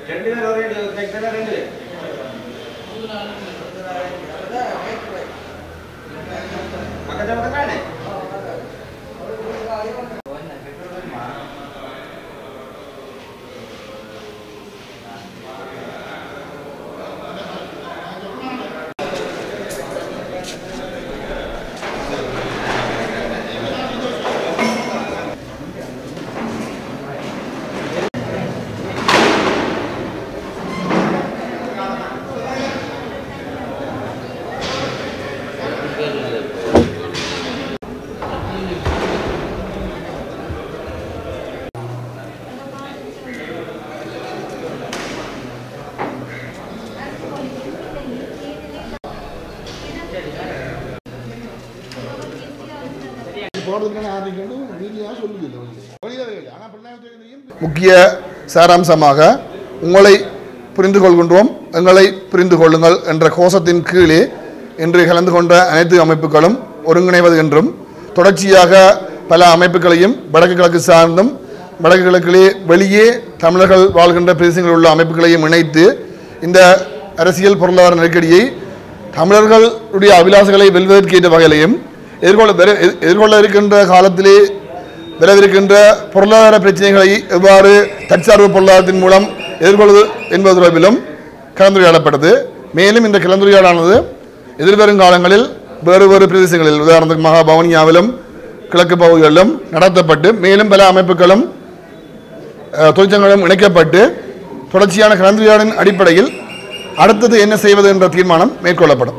ரெண்டு பேர் ஒரே செக்ஷன்ல ரெண்டு பேர் பக்கத்துல பக்கத்தானே போகிறதுக்கான ஆரம்பிக்கணும் வீட்டில் சொல்லுது இல்லை வெளியில் ஆனால் பிள்ளைங்க முக்கிய சாராம்சமாக உங்களை புரிந்து கொள்கின்றோம் எங்களை புரிந்து கொள்ளுங்கள் என்ற கோஷத்தின் கீழே இன்று கலந்து கொண்ட அனைத்து அமைப்புகளும் ஒருங்கிணைவது என்றும் தொடர்ச்சியாக பல அமைப்புகளையும் வடக்கு கிழக்கு சார்ந்தும் வடக்கு கிழக்கிலே வெளியே தமிழர்கள் வாழ்கின்ற பிரதேசங்களில் உள்ள அமைப்புகளையும் இணைத்து இந்த அரசியல் பொருளாதார நெருக்கடியை தமிழர்களுடைய அபிலாசங்களை வெல்வதற்கேற்ற வகையிலையும் எதிர்கொள்ள வெற- எதிர்- எதிர்கொள்ள இருக்கின்ற காலத்திலே விளைவிருக்கின்ற பொருளாதார பிரச்சனைகளை எவ்வாறு தற்சார்பு பொருளாதாரத்தின் மூலம் எதிர்கொள்வது என்பது தொடர்பிலும் கலந்துரையாடப்பட்டது மேலும் இந்த கலந்துரையாடலானது எதிர்வரும் காலங்களில் வேறு வேறு பிரதேசங்களில் உதாரணத்துக்கு மகாபவனியாவிலும் கிழக்கு பகுதிகளிலும் நடத்தப்பட்டு மேலும் பல அமைப்புகளும் அஹ், தொழிற்சங்கங்களும் இணைக்கப்பட்டு தொடர்ச்சியான கலந்துரையாடலின் அடிப்படையில் அடுத்தது என்ன செய்வது என்ற தீர்மானம் மேற்கொள்ளப்படும்